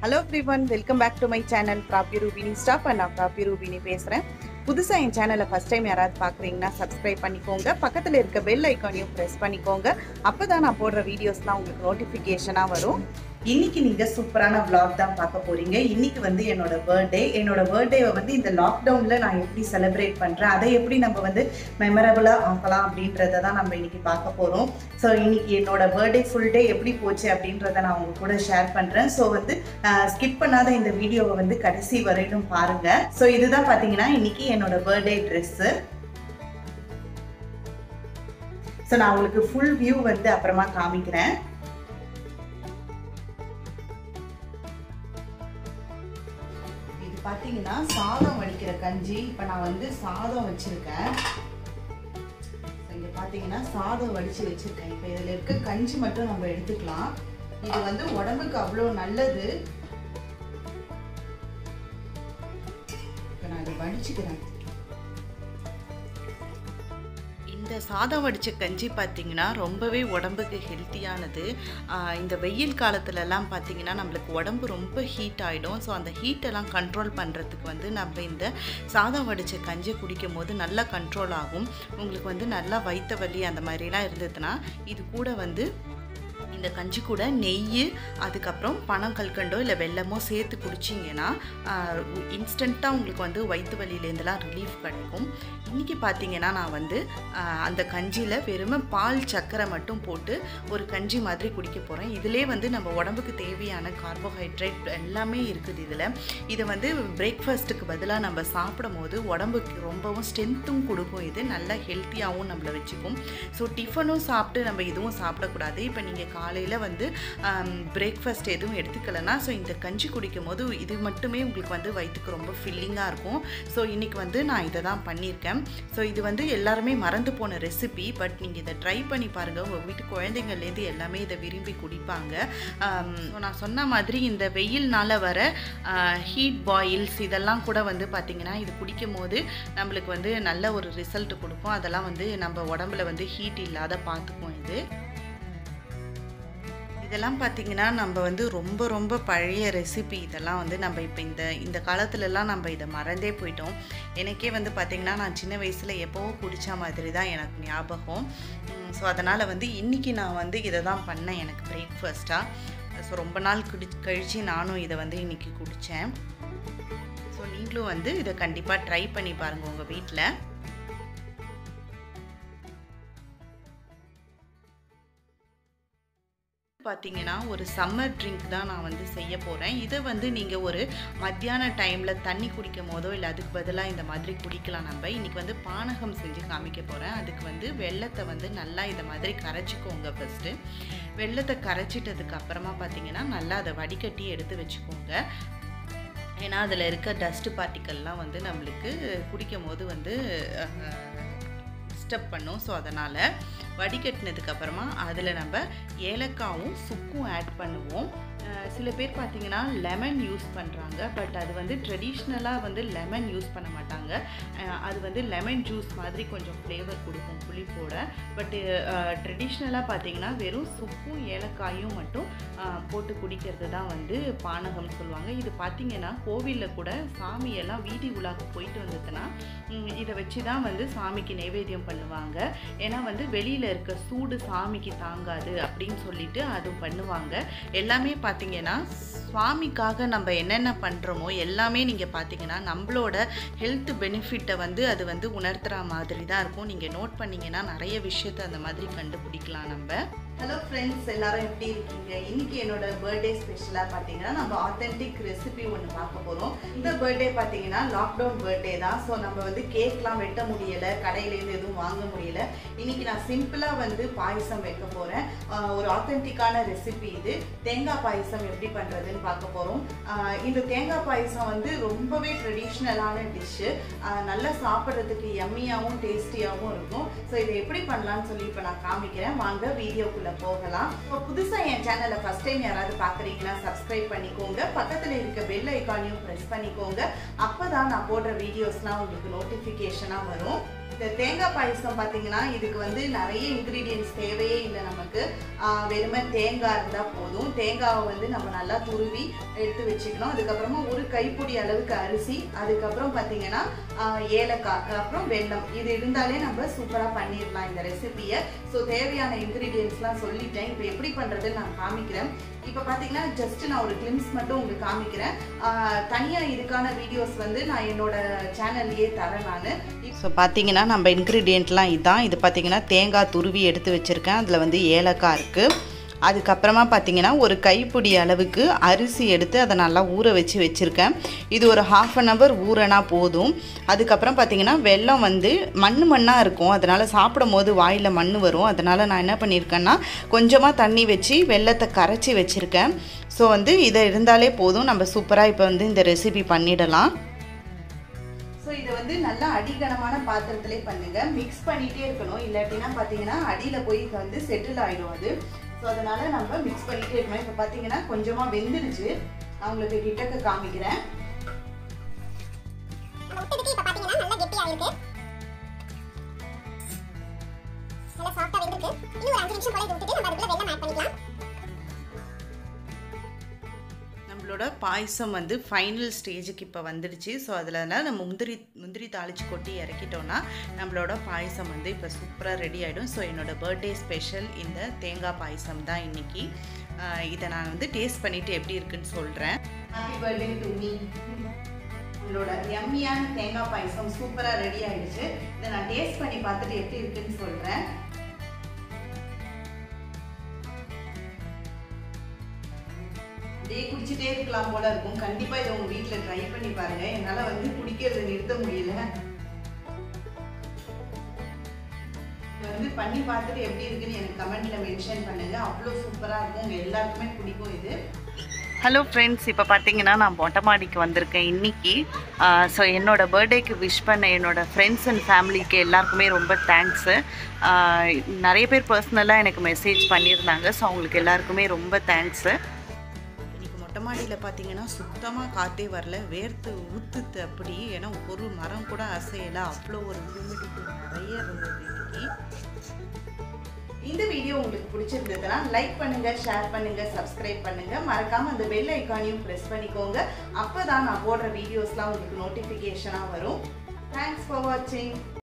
hello everyone welcome back to my channel Prabhu Rubini stop and நான் ப்ராப்யூ ரூபினி பேசுகிறேன் புதுசாக என் சேனலை ஃபஸ்ட் டைம் யாராவது பார்க்குறீங்கன்னா சப்ஸ்கிரைப் பண்ணிக்கோங்க பக்கத்தில் இருக்க பெல் ஐக்கானையும் ப்ரெஸ் பண்ணிக்கோங்க அப்போ தான் நான் போடுற வீடியோஸ்லாம் உங்களுக்கு நோட்டிஃபிகேஷனாக வரும் இன்னைக்கு நீங்கள் சூப்பரான vlog தான் பார்க்க போகிறீங்க இன்னைக்கு வந்து என்னோட பர்த்டே என்னோட பர்த்டேவை வந்து இந்த லாக்டவுனில் நான் எப்படி செலிப்ரேட் பண்ணுறேன் அதை எப்படி நம்ம வந்து மெமரபுளாக ஆக்கலாம் அப்படின்றத தான் நம்ம இன்னைக்கு பார்க்க போகிறோம் ஸோ இன்னைக்கு என்னோட பர்த்டே ஃபுல் டே எப்படி போச்சு அப்படின்றத நான் உங்க கூட ஷேர் பண்ணுறேன் ஸோ வந்து ஸ்கிப் பண்ணாத இந்த வீடியோவை வந்து கடைசி வரையிலும் பாருங்க ஸோ இதுதான் பார்த்தீங்கன்னா இன்னைக்கு என்னோட பர்த்டே ட்ரெஸ்ஸு ஸோ நான் உங்களுக்கு ஃபுல் வியூ வந்து அப்புறமா காமிக்கிறேன் இது பார்த்தீங்கன்னா சாதம் வடிக்கிற கஞ்சி இப்போ நான் வந்து சாதம் வச்சிருக்கேன் இங்கே பார்த்தீங்கன்னா சாதம் வடித்து வச்சுருக்கேன் இப்போ இதில் இருக்க கஞ்சி மட்டும் நம்ம எடுத்துக்கலாம் இது வந்து உடம்புக்கு அவ்வளோ நல்லது இப்போ நான் இதை வடிச்சுக்கிறேன் இந்த சாதம் வடித்த கஞ்சி பார்த்திங்கன்னா ரொம்பவே உடம்புக்கு ஹெல்த்தியானது ஆஹ் இந்த வெயில் காலத்துலலாம் பார்த்திங்கன்னா நம்மளுக்கு உடம்பு ரொம்ப ஹீட் ஆகிடும் ஸோ அந்த ஹீட்டெல்லாம் கண்ட்ரோல் பண்ணுறதுக்கு வந்து நம்ம இந்த சாதம் வடித்த கஞ்சி குடிக்கும் போது நல்லா கண்ட்ரோல் ஆகும் உங்களுக்கு வந்து நல்லா வயிற்று வலி அந்த மாதிரிலாம் இருந்ததுன்னா இது கூட வந்து இந்த கஞ்சி கூட நெய் அதுக்கப்புறம் பனம் கல்கண்டோ இல்லை வெல்லமோ சேர்த்து குடிச்சிங்கன்னா இன்ஸ்டண்ட்டாக உங்களுக்கு வந்து வயிற்று வலியிலேருந்துலாம் ரிலீஃப் கிடைக்கும் இன்றைக்கி பார்த்தீங்கன்னா நான் வந்து ஆஹ், அந்த கஞ்சியில் வெறுமை பால் சர்க்கரை மட்டும் போட்டு ஒரு கஞ்சி மாதிரி குடிக்க போகிறேன் இதிலே வந்து நம்ம உடம்புக்கு தேவையான கார்போஹைட்ரேட் எல்லாமே இருக்குது இதில் இதை வந்து பிரேக்ஃபாஸ்ட்டுக்கு பதிலாக நம்ம சாப்பிடும் போது உடம்புக்கு ரொம்பவும் ஸ்ட்ரென்த்தும் கொடுக்கும் இது நல்லா ஹெல்த்தியாகவும் நம்மளை வச்சுக்கும் ஸோ டிஃபனும் சாப்பிட்டு நம்ம இதுவும் சாப்பிடக்கூடாது இப்போ நீங்கள் காலையில் வந்து பிரேக்ஃபாஸ்ட் எதுவும் எடுத்துக்கலைன்னா ஸோ இந்த கஞ்சி குடிக்கும் போது இது மட்டுமே உங்களுக்கு வந்து வயிற்றுக்கு ரொம்ப ஃபில்லிங்காக இருக்கும் ஸோ இன்றைக்கி வந்து நான் இதை தான் பண்ணியிருக்கேன் ஸோ இது வந்து எல்லாருமே மறந்து போன ரெசிபி பட் நீங்கள் இதை ட்ரை பண்ணி பாருங்கள் உங்கள் வீட்டு குழந்தைங்கள்லேருந்து எல்லாமே இதை விரும்பி குடிப்பாங்க ஆம், so நான் சொன்ன மாதிரி இந்த வெயில்னால வர ஹீட் பாயில்ஸ் இதெல்லாம் கூட வந்து பார்த்திங்கன்னா இது குடிக்கும் போது நம்மளுக்கு வந்து நல்ல ஒரு ரிசல்ட் கொடுக்கும் அதெல்லாம் வந்து நம்ம உடம்புல வந்து ஹீட் இல்லாத பார்த்துக்கும் இது இதெல்லாம் பார்த்திங்கன்னா நம்ம வந்து ரொம்ப ரொம்ப பழைய ரெசிபி இதெல்லாம் வந்து நம்ம இப்போ இந்த இந்த காலத்துலலாம் நம்ம இதை மறந்தே போயிட்டோம் எனக்கே வந்து பார்த்திங்கன்னா நான் சின்ன வயசில் எப்போவோ குடித்த மாதிரி தான் எனக்கு ஞாபகம் ஸோ அதனால் வந்து இன்றைக்கி நான் வந்து இதை தான் பண்ணேன் எனக்கு பிரேக்ஃபாஸ்ட்டாக ஸோ ரொம்ப நாள் குடி கழித்து நானும் இதை வந்து இன்றைக்கி குடித்தேன் ஸோ நீங்களும் வந்து இதை கண்டிப்பாக ட்ரை பண்ணி பாருங்கள் உங்கள் வீட்டில் பார்த்தீங்கன்னா ஒரு சம்மர் ட்ரிங்க் தான் நான் வந்து செய்ய போகிறேன் இதை வந்து நீங்கள் ஒரு மத்தியான டைமில் தண்ணி குடிக்கும் போதோ இல்லை அதுக்கு பதிலாக இந்த மாதிரி குடிக்கலாம் நம்ம இன்றைக்கி வந்து பானகம் செஞ்சு காமிக்க போகிறேன் அதுக்கு வந்து வெள்ளத்தை வந்து நல்லா இந்த மாதிரி கரைச்சிக்கோங்க ஃபஸ்ட்டு வெள்ளத்தை கரைச்சிட்டதுக்கு அப்புறமா பார்த்தீங்கன்னா நல்லா அதை வடிகட்டி எடுத்து வச்சுக்கோங்க ஏன்னா அதில் இருக்க டஸ்ட் பார்ட்டிக்கல்லாம் வந்து நம்மளுக்கு குடிக்கும் போது வந்து டிஸ்டர்ப் பண்ணும் ஸோ அதனால் வடிகட்டினதுக்கு அப்புறமா அதில் நம்ம ஏலக்காவும் சுக்கும் ஆட் பண்ணுவோம் அஹ் சில பேர் பார்த்தீங்கன்னா லெமன் யூஸ் பண்ணுறாங்க பட் அது வந்து ட்ரெடிஷ்னலாக வந்து லெமன் யூஸ் பண்ண மாட்டாங்க அஹ் அது வந்து லெமன் ஜூஸ் மாதிரி கொஞ்சம் ஃப்ளேவர் கொடுக்கும் புளிப்போட பட்டு ட்ரெடிஷ்னலாக பார்த்தீங்கன்னா வெறும் சுப்பும் ஏலக்காயும் மட்டும் அஹ் போட்டு குடிக்கிறது தான் வந்து பானகம் சொல்லுவாங்க இது பார்த்தீங்கன்னா கோவிலில் கூட சாமியெல்லாம் வீதி உலாக்கு போயிட்டு வந்ததுன்னா ம், இதை வச்சு தான் வந்து சாமிக்கு நைவேத்தியம் பண்ணுவாங்க ஏன்னா வந்து வெளியில் இருக்க சூடு சாமிக்கு தாங்காது அப்படின்னு சொல்லிட்டு அதுவும் பண்ணுவாங்க எல்லாமே பார்த்தீங்கன்னா சுவாமிக்காக நம்ம என்னென்ன பண்ணுறோமோ எல்லாமே நீங்கள் பார்த்தீங்கன்னா நம்மளோட ஹெல்த் பெனிஃபிட்டை வந்து அது வந்து உணர்த்துற மாதிரி தான் இருக்கும் நீங்கள் நோட் பண்ணீங்கன்னா நிறைய விஷயத்தை அந்த மாதிரி கண்டுபிடிக்கலாம் நம்ம ஹலோ ஃப்ரெண்ட்ஸ் எல்லாரும் எப்படி இருக்கீங்க இன்னைக்கு என்னோட பர்த்டே ஸ்பெஷலாக பார்த்தீங்கன்னா நம்ம ஆத்தென்டிக் ரெசிபி ஒன்று பார்க்க போகிறோம் இந்த பர்த்டே பார்த்தீங்கன்னா லாக்டவுன் பர்த்டே தான் ஸோ நம்ம வந்து கேக்லாம் வெட்ட முடியலை கடையிலேருந்து எதுவும் வாங்க முடியல இன்னைக்கு நான் சிம்பிளாக வந்து பாயசம் வைக்க போகிறேன் ஒரு ஆத்தென்டிக்கான ரெசிபி இது தேங்காய் பாயசம் எப்படி பண்ணுறதுன்னு பார்க்க போகிறோம் இந்த தேங்காய் பாயசம் வந்து ரொம்பவே ட்ரெடிஷ்னலான டிஷ்ஷு நல்லா சாப்பிட்றதுக்கு எம்மியாகவும் டேஸ்டியாகவும் இருக்கும் ஸோ இதை எப்படி பண்ணலாம்னு சொல்லி இப்போ நான் காமிக்கிறேன் வாங்க வீடியோக்குள்ளே வீடியோக்குள்ள போகலாம் இப்போ புதுசா என் சேனலை ஃபர்ஸ்ட் டைம் யாராவது பாக்குறீங்கன்னா சப்ஸ்கிரைப் பண்ணிக்கோங்க பக்கத்துல இருக்க பெல் ஐக்கானையும் பிரஸ் பண்ணிக்கோங்க அப்பதான் நான் போடுற வீடியோஸ்லாம் உங்களுக்கு நோட்டிஃபிகேஷனா வரும் இந்த தேங்காய் பாயசம் பார்த்தீங்கன்னா இதுக்கு வந்து நிறைய இன்க்ரீடியன்ஸ் தேவையே இல்லை நமக்கு ஆஹ் வெறுமை தேங்காய் இருந்தால் போதும் தேங்காவை வந்து நம்ம நல்லா துருவி எடுத்து வச்சுக்கணும் அதுக்கப்புறமா ஒரு கைப்பிடி அளவுக்கு அரிசி அதுக்கப்புறம் பார்த்தீங்கன்னா ஆஹ் ஏலக்காய் அப்புறம் வெல்லம் இது இருந்தாலே நம்ம சூப்பராக பண்ணிடலாம் இந்த ரெசிபியை ஸோ தேவையான இன்க்ரீடியன்ஸ்லாம் சொல்லிட்டேன் இப்போ எப்படி பண்ணுறதுன்னு நான் காமிக்கிறேன் இப்போ பார்த்தீங்கன்னா ஜஸ்ட் நான் ஒரு கிளிம்ஸ் மட்டும் உங்களுக்கு காமிக்கிறேன் தனியாக இதுக்கான வீடியோஸ் வந்து நான் என்னோட சேனல்லையே தரேன் நான் ஸோ பார்த்தீங்கன்னா நம்ம இன்க்ரீடியண்ட்லாம் இதுதான் இது பார்த்தீங்கன்னா தேங்காய் துருவி எடுத்து வச்சுருக்கேன் அதில் வந்து ஏலக்காய் இருக்குது அதுக்கப்புறமா பார்த்தீங்கன்னா ஒரு கைப்பிடி அளவுக்கு அரிசி எடுத்து அதை நல்லா ஊற வச்சு வச்சுருக்கேன் இது ஒரு ஹாஃப் அன் ஹவர் ஊறனா போதும் அதுக்கப்புறம் பார்த்தீங்கன்னா வெல்லம் வந்து மண் மண்ணாக இருக்கும் அதனால் சாப்பிடும் போது வாயில் மண் வரும் அதனால் நான் என்ன பண்ணியிருக்கேன்னா கொஞ்சமாக தண்ணி வச்சு வெல்லத்தை கரைச்சி வச்சுருக்கேன் ஸோ வந்து இதை இருந்தாலே போதும் நம்ம சூப்பராக இப்போ வந்து இந்த ரெசிபி பண்ணிடலாம் ஸோ இதை வந்து நல்லா அடிகனமான பாத்திரத்திலே பண்ணுங்க மிக்ஸ் பண்ணிட்டே இருக்கணும் இல்லாட்டினா பார்த்தீங்கன்னா அடியில் போய் இது வந்து செட்டில் ஆகிடும் அது ஸோ அதனால நம்ம மிக்ஸ் பண்ணிட்டே இருக்கணும் இப்போ பார்த்தீங்கன்னா கொஞ்சமாக வெந்துருச்சு நான் உங்களுக்கு கிட்டக்க காமிக்கிறேன் நம்ம விட்டதுக்கு இப்ப பாத்தீங்கன்னா நல்லா கெட்டியா இருக்கு நல்லா சாஃப்டா வெந்திருக்கு இன்னும் ஒரு அஞ்சு நிமிஷம் போல இது விட்டுட்டு நம்ம அதுக்குள்ள வெல்லம் ஆட் பண்ணிக்கலாம் நம்மளோட பாயசம் வந்து ஃபைனல் ஸ்டேஜுக்கு இப்போ வந்துடுச்சு ஸோ அதில் நம்ம முந்திரி முந்திரி தாளித்து கொட்டி இறக்கிட்டோன்னா நம்மளோட பாயசம் வந்து இப்போ சூப்பராக ரெடி ஆகிடும் ஸோ என்னோடய பர்த்டே ஸ்பெஷல் இந்த தேங்காய் பாயசம் தான் இன்றைக்கி இதை நான் வந்து டேஸ்ட் பண்ணிவிட்டு எப்படி இருக்குன்னு சொல்கிறேன் ஹாப்பி பர்த்டே டு மீ உங்களோட எம்மியான தேங்காய் பாயசம் சூப்பராக ரெடி ஆயிடுச்சு இதை நான் டேஸ்ட் பண்ணி பார்த்துட்டு எப்படி இருக்குன்னு சொல்கிறேன் அப்படியே குடிச்சிட்டே இருக்கலாம் போல இருக்கும் கண்டிப்பாக இதை உங்கள் வீட்டில் ட்ரை பண்ணி பாருங்க என்னால் வந்து குடிக்கிறத நிறுத்த முடியல இதை வந்து பண்ணி பார்த்துட்டு எப்படி இருக்குன்னு எனக்கு கமெண்ட்ல மென்ஷன் பண்ணுங்க அவ்வளோ சூப்பராக இருக்கும் உங்கள் எல்லாருக்குமே பிடிக்கும் இது ஹலோ ஃப்ரெண்ட்ஸ் இப்போ பார்த்தீங்கன்னா நான் மொட்டை மாடிக்கு வந்திருக்கேன் இன்னைக்கு ஸோ என்னோட பர்த்டேக்கு விஷ் பண்ண என்னோட ஃப்ரெண்ட்ஸ் அண்ட் ஃபேமிலிக்கு எல்லாருக்குமே ரொம்ப தேங்க்ஸு நிறைய பேர் பர்சனலாக எனக்கு மெசேஜ் பண்ணியிருந்தாங்க ஸோ அவங்களுக்கு எல்லாருக்குமே ரொம்ப தேங்க்ஸு இன்னைக்கு மொட்டை மாடியில் பார்த்தீங்கன்னா சுத்தமாக காற்றே வரல வேர்த்து ஊத்துது அப்படி ஏன்னா ஒரு மரம் கூட அசையலை அவ்வளோ ஒரு ஹியூமிடிட்டி நிறைய இருந்தது இன்னைக்கு இந்த வீடியோ உங்களுக்கு பிடிச்சிருந்ததுன்னா லைக் பண்ணுங்க ஷேர் பண்ணுங்க சப்ஸ்கிரைப் பண்ணுங்க மறக்காம அந்த பெல் ஐக்கானையும் பிரஸ் பண்ணிக்கோங்க அப்பதான் நான் போடுற வீடியோஸ்லாம் உங்களுக்கு நோட்டிஃபிகேஷனாக வரும் தேங்க்ஸ் ஃபார் வாட்சிங்